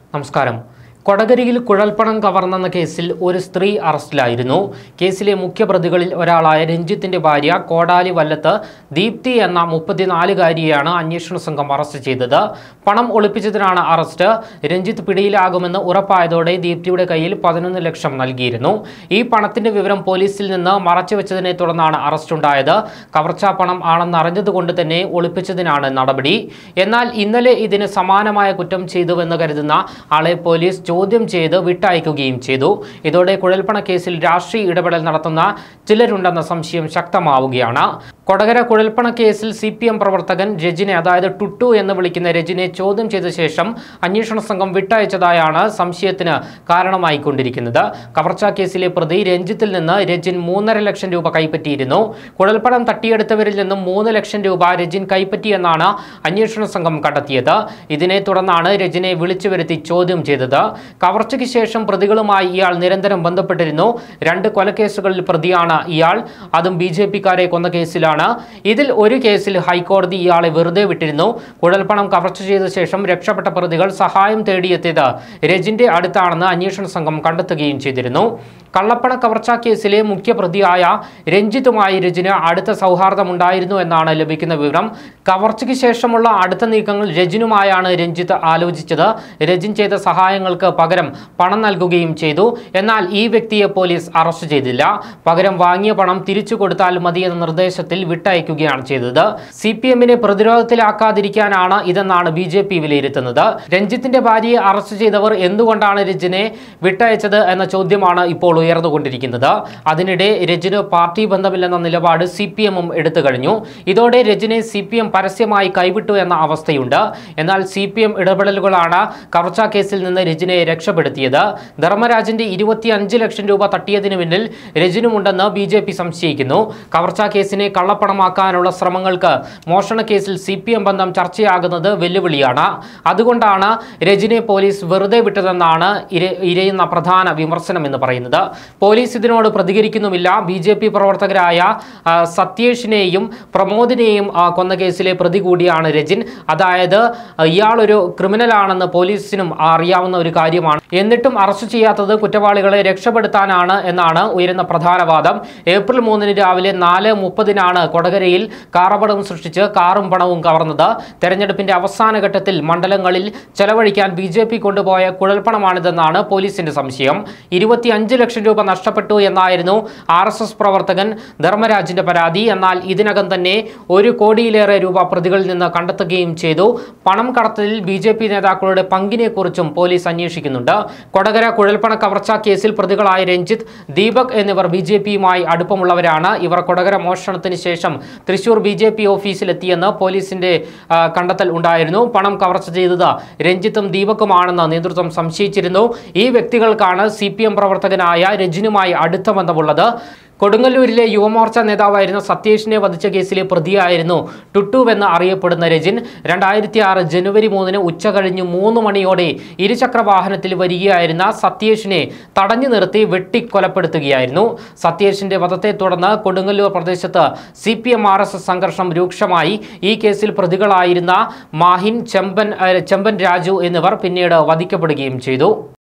നമസ്കാരം കൊടകരയിൽ കുഴൽപ്പണം കവർന്നെന്ന കേസിൽ ഒരു സ്ത്രീ അറസ്റ്റിലായിരുന്നു കേസിലെ മുഖ്യപ്രതികളിൽ ഒരാളായ രഞ്ജിത്തിന്റെ ഭാര്യ കോടാലി വല്ലത്ത് ദീപ്തി എന്ന മുപ്പത്തിനാലുകാരിയെയാണ് അന്വേഷണ സംഘം അറസ്റ്റ് ചെയ്തത് പണം ഒളിപ്പിച്ചതിനാണ് അറസ്റ്റ് രഞ്ജിത്ത് പിടിയിലാകുമെന്ന് ഉറപ്പായതോടെ ദീപ്തിയുടെ കയ്യിൽ പതിനൊന്ന് ലക്ഷം നൽകിയിരുന്നു ഈ പണത്തിന്റെ വിവരം പോലീസിൽ നിന്ന് മറച്ചുവെച്ചതിനെ തുടർന്നാണ് അറസ്റ്റുണ്ടായത് കവർച്ചാ പണം ആണെന്ന് അറിഞ്ഞതുകൊണ്ട് തന്നെ ഒളിപ്പിച്ചതിനാണ് നടപടി എന്നാൽ ഇന്നലെ ഇതിന് സമാനമായ കുറ്റം ചെയ്തുവെന്ന് കരുതുന്ന ആളെ പോലീസ് ചോദ്യം ചെയ്ത് വിട്ടയക്കുകയും ചെയ്തു ഇതോടെ കുഴൽപ്പണ കേസിൽ രാഷ്ട്രീയ ഇടപെടൽ നടത്തുന്ന ചിലരുണ്ടെന്ന സംശയം ശക്തമാവുകയാണ് കൊടകര കുഴൽപ്പണ കേസിൽ സി പി എം പ്രവർത്തകൻ രജിനെ അതായത് ടുട്ടു എന്ന് വിളിക്കുന്ന രജിനെ ചോദ്യം ചെയ്ത ശേഷം അന്വേഷണ സംഘം വിട്ടയച്ചതായാണ് സംശയത്തിന് കാരണമായിക്കൊണ്ടിരിക്കുന്നത് കവർച്ചാ കേസിലെ പ്രതി രഞ്ജിത്തിൽ നിന്ന് രജിൻ മൂന്നര ലക്ഷം രൂപ കൈപ്പറ്റിയിരുന്നു കുഴൽപ്പണം തട്ടിയെടുത്തവരിൽ നിന്നും മൂന്ന് ലക്ഷം രൂപ രജിൻ കൈപ്പറ്റിയെന്നാണ് അന്വേഷണ സംഘം കണ്ടെത്തിയത് ഇതിനെ തുടർന്നാണ് രജിനെ വിളിച്ചു വരുത്തി ചോദ്യം ചെയ്തത് കവർച്ചയ്ക്ക് ശേഷം പ്രതികളുമായി ഇയാൾ നിരന്തരം ബന്ധപ്പെട്ടിരുന്നു രണ്ട് കൊലക്കേസുകളിൽ പ്രതിയാണ് ഇയാൾ അതും ബി ജെ പിക്കാരെ കൊന്ന കേസിലാണ് ഇതിൽ ഒരു കേസിൽ ഹൈക്കോടതി ഇയാളെ വെറുതെ വിട്ടിരുന്നു കുഴൽപ്പണം കവർച്ച ചെയ്ത ശേഷം രക്ഷപ്പെട്ട പ്രതികൾ സഹായം തേടിയെത്തിയത് രജിന്റെ അടുത്താണെന്ന് അന്വേഷണ സംഘം കണ്ടെത്തുകയും ചെയ്തിരുന്നു കള്ളപ്പണ കവർച്ചാ കേസിലെ മുഖ്യപ്രതിയായ രഞ്ജിത്തുമായി രജിന് അടുത്ത സൗഹാർദ്ദമുണ്ടായിരുന്നു എന്നാണ് ലഭിക്കുന്ന വിവരം കവർച്ചയ്ക്ക് ശേഷമുള്ള അടുത്ത നീക്കങ്ങൾ രജിനുമായാണ് രഞ്ജിത്ത് ആലോചിച്ചത് രജിൻ ചെയ്ത സഹായങ്ങൾക്ക് പകരം പണം നൽകുകയും ചെയ്തു എന്നാൽ ഈ വ്യക്തിയെ പോലീസ് അറസ്റ്റ് ചെയ്തില്ല പകരം വാങ്ങിയ പണം തിരിച്ചു കൊടുത്താൽ മതിയെന്ന നിർദ്ദേശത്തിൽ വിട്ടയക്കുകയാണ് ചെയ്തത് സി പി എമ്മിനെ പ്രതിരോധത്തിലാക്കാതിരിക്കാനാണ് ഇതെന്നാണ് ബി ജെ പി വിലയിരുത്തുന്നത് രഞ്ജിത്തിന്റെ ഭാര്യയെ അറസ്റ്റ് ചെയ്തവർ എന്തുകൊണ്ടാണ് രജിനെ വിട്ടയച്ചത് എന്ന ചോദ്യമാണ് ഇപ്പോൾ ഉയർന്നുകൊണ്ടിരിക്കുന്നത് അതിനിടെ രജിന് പാർട്ടി ബന്ധമില്ലെന്ന നിലപാട് സി പി എമ്മും എടുത്തു കഴിഞ്ഞു ഇതോടെ രജിനെ സി പി എം പരസ്യമായി കൈവിട്ടു എന്ന അവസ്ഥയുണ്ട് എന്നാൽ സി പി എം ഇടപെടലുകളാണ് കവർച്ചാ കേസിൽ നിന്ന് രജിനെ രക്ഷപ്പെടുത്തിയത് ധർമ്മരാജന്റെ ഇരുപത്തിയഞ്ച് ലക്ഷം രൂപ തട്ടിയതിനു പിന്നിൽ രജിനുമുണ്ടെന്ന് ബി ജെ പി സംശയിക്കുന്നു കവർച്ചാ കേസിനെ കള്ളപ്പണമാക്കാനുള്ള ശ്രമങ്ങൾക്ക് മോഷണ കേസിൽ സി പി എം ബന്ധം ചർച്ചയാകുന്നത് വെല്ലുവിളിയാണ് അതുകൊണ്ടാണ് രജിനെ പോലീസ് വെറുതെ വിട്ടതെന്നാണ് ഇര- ഇരയുന്ന പ്രധാന വിമർശനം എന്ന് പറയുന്നത് പോലീസ് ഇതിനോട് പ്രതികരിക്കുന്നുമില്ല ബി ജെ പി പ്രവർത്തകരായ ആ, സത്യേഷിനെയും പ്രമോദിനെയും ആ, കൊന്ന കേസിലെ പ്രതി കൂടിയാണ് രജിൻ അതായത് ആ, ഇയാളൊരു ക്രിമിനലാണെന്ന് പോലീസിനും അറിയാവുന്ന ഒരു കാര്യമാണ് എന്നിട്ടും അറസ്റ്റ് ചെയ്യാത്തത് കുറ്റവാളികളെ രക്ഷപ്പെടുത്താനാണ് എന്നാണ് ഉയരുന്ന പ്രധാന വാദം ഏപ്രിൽ മൂന്നിന് രാവിലെ നാല് മുപ്പതിനാണ് കൊടകരയിൽ കാറപടം സൃഷ്ടിച്ച് കാറും പണവും കവർന്നത് തെരഞ്ഞെടുപ്പിന്റെ അവസാന ഘട്ടത്തിൽ മണ്ഡലങ്ങളിൽ ചെലവഴിക്കാൻ ബി ജെ പി കൊണ്ടുപോയ കുഴൽപ്പണമാണിതെന്നാണ് പോലീസിന്റെ സംശയം ഇരുപത്തിയഞ്ച് ലക്ഷം രൂപ നഷ്ടപ്പെട്ടു എന്നായിരുന്നു ആർ എസ് എസ് പ്രവർത്തകൻ ധർമ്മരാജിന്റെ പരാതി എന്നാൽ ഇതിനകം തന്നെ ഒരു കോടിയിലേറെ രൂപ പ്രതികളിൽ നിന്ന് കണ്ടെത്തുകയും ചെയ്തു പണം കടത്തലിൽ ബി ജെ പി നേതാക്കളുടെ പങ്കിനെക്കുറിച്ചും പോലീസ് അന്വേഷിക്കുന്നുണ്ട് കൊടകര കുഴൽപ്പണ കവർച്ചാ കേസിൽ പ്രതികളായ രഞ്ജിത്ത് ദീപക് എന്നിവർ ബി ജെ പിയുമായി അടുപ്പമുള്ളവരാണ് ഇവർ കൊടകര മോഷണത്തിന് ശേഷം തൃശൂർ ബി ജെ പി ഓഫീസിലെത്തിയെന്ന് പോലീസിന്റെ ആ, കണ്ടെത്തൽ ഉണ്ടായിരുന്നു പണം കവർച്ച ചെയ്തത് രഞ്ജിത്തും ദീപക്കുമാണെന്ന് നേതൃത്വം സംശയിച്ചിരുന്നു ഈ വ്യക്തികൾക്കാണ് സി പി എം പ്രവർത്തകനായ രജിനുമായി അടുത്ത ബന്ധമുള്ളത് കൊടുങ്ങല്ലൂരിലെ യുവമോർച്ച നേതാവായിരുന്ന സത്യേഷിനെ വധിച്ച കേസിലെ പ്രതിയായിരുന്നു ടുട്ടുവെന്ന് അറിയപ്പെടുന്ന രജിൻ രണ്ടായിരത്തി ആറ് ജനുവരി മൂന്നിന് ഉച്ച കഴിഞ്ഞ് മൂന്ന് മണിയോടെ ഇരുചക്ര വാഹനത്തിൽ വരികയായിരുന്ന സത്യേഷിനെ തടഞ്ഞു നിർത്തി വെട്ടിക്കൊലപ്പെടുത്തുകയായിരുന്നു സത്യേഷിന്റെ വധത്തെ തുടർന്ന് കൊടുങ്ങല്ലൂർ പ്രദേശത്ത് C P M R S S സംഘർഷം രൂക്ഷമായി ഈ കേസിൽ പ്രതികളായിരുന്ന മാഹിൻ ചെമ്പൻ ഏഹ്, ചെമ്പൻ രാജു എന്നിവർ പിന്നീട് വധിക്കപ്പെടുകയും ചെയ്തു